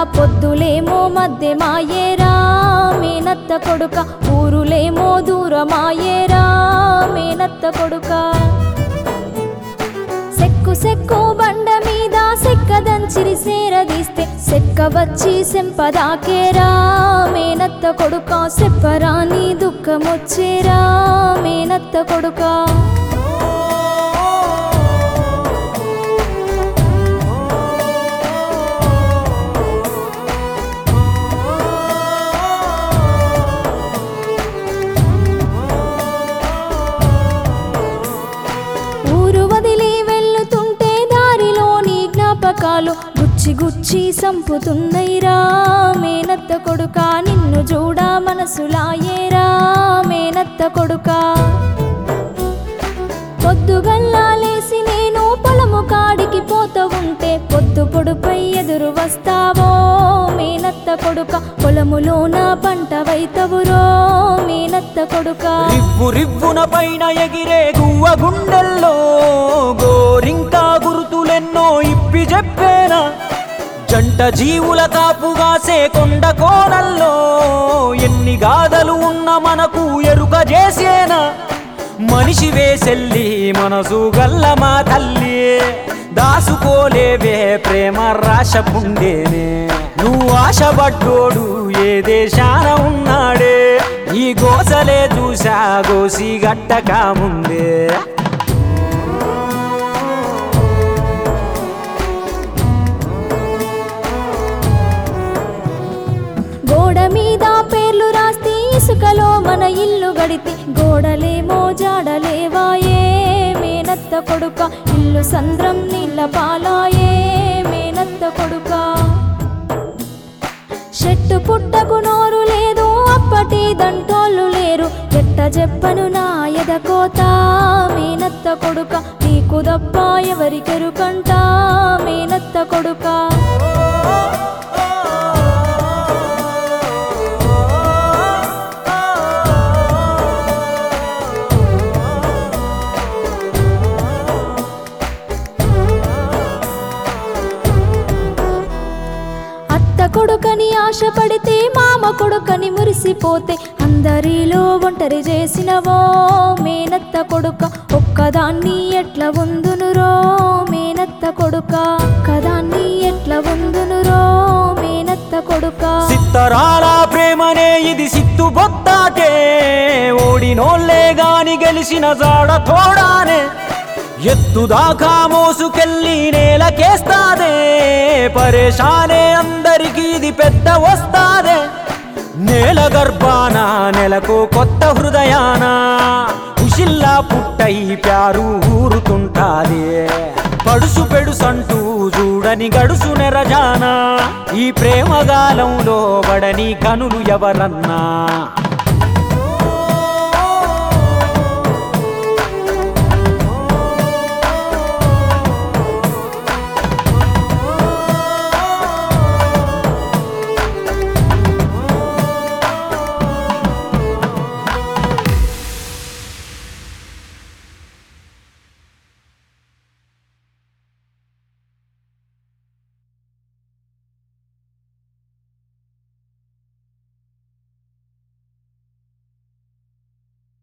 పొద్దులేమో మధ్యమాయేరా మేనత్త కొడుక ఊరులేమో దూరమాయేరా మేనత్త కొడుక సెక్కు సెక్కు బండ మీద సెక్క దంచిరి సేరదీస్తే సెక్క వచ్చి సెంపదాకేరా మేనత్త కొడుక సెప్పరాని దుఃఖమొచ్చేరా మేనత్త కొడుక ఊరు వదిలి వెళ్ళుతుంటే దారిలోని జ్ఞాపకాలు గుచ్చి గుచ్చి సంపుతున్నైరా మేనత్త కొడుక నిన్ను చూడ మనసులాయేరా మేనత్త కొడుక పొద్దుగల్లా లేసి నేను పొలము కాడికి పోతూ ఉంటే పొద్దు పొడుపై ఎదురు వస్తావో మేనత్త కొడుక పొలములోన పంట వైతవురో మేనత్త కొడుక రివ్వు రివ్వున పైన ఎగిరే గువ్వ గుండెల్లో గోరింకా గుర్తులెన్నో ఇప్పి చెప్పేనా జంట జీవుల కాపుగాసే కొండ కోణల్లో ఎన్ని గాథలు ఉన్న మనకు ఎరుక చేసేనా మనిషి వేసెల్లి మనసు గల్ల మా తల్లి దాసుకోలేవే ప్రేమ రాశపుండేనే నువ్వు ఆశపడ్డోడు ఏ దేశాన ఉన్నాడే ఈ గోసలే చూసా గోసి గట్టక ముందే గోడ మీద పేర్లు రాస్తే ఇసుకలో మన ఇల్లు గడితే గోడలేమో జాడలేవాయే మేనత్త కొడుక ఇల్లు సంద్రం నీళ్ళ పాలాయే మేనత్త కొడుక చెట్టు పుట్టకు నోరు లేదు అప్పటి దంటోళ్ళు లేరు ఎట్ట చెప్పను నా ఎదకోత మేనత్త కొడుక నీకు దప్ప ఎవరికెరుకంట మేనత్త కొడుక అత్త కొడుకని ఆశపడితే మామ కొడుకని మురిసిపోతే అందరిలో ఒంటరి చేసినవో మేనత్త కొడుక ఒక్కదాన్ని ఎట్ల ఉందునురో మేనత్త కొడుక ఒక్కదాన్ని ఎట్ల ఉందునురో మేనత్త కొడుక సిత్తరాల ప్రేమనే ఇది సిత్తు బొత్తాటే ఓడినోళ్ళే గాని గెలిచిన జాడ తోడానే ఎత్తుదాకా మోసుకెళ్ళి నేలకేస్తాదే పరేషానే అందరికి ఇది పెద్ద వస్తాదే నేల గర్భాన నెలకు కొత్త హృదయాన ఉషిల్లా పుట్టై ప్యారు ఊరుతుంటాదే పడుసు పెడుసంటూ చూడని గడుసు నెరజానా ఈ ప్రేమగాలంలో బడని కనులు ఎవరన్నా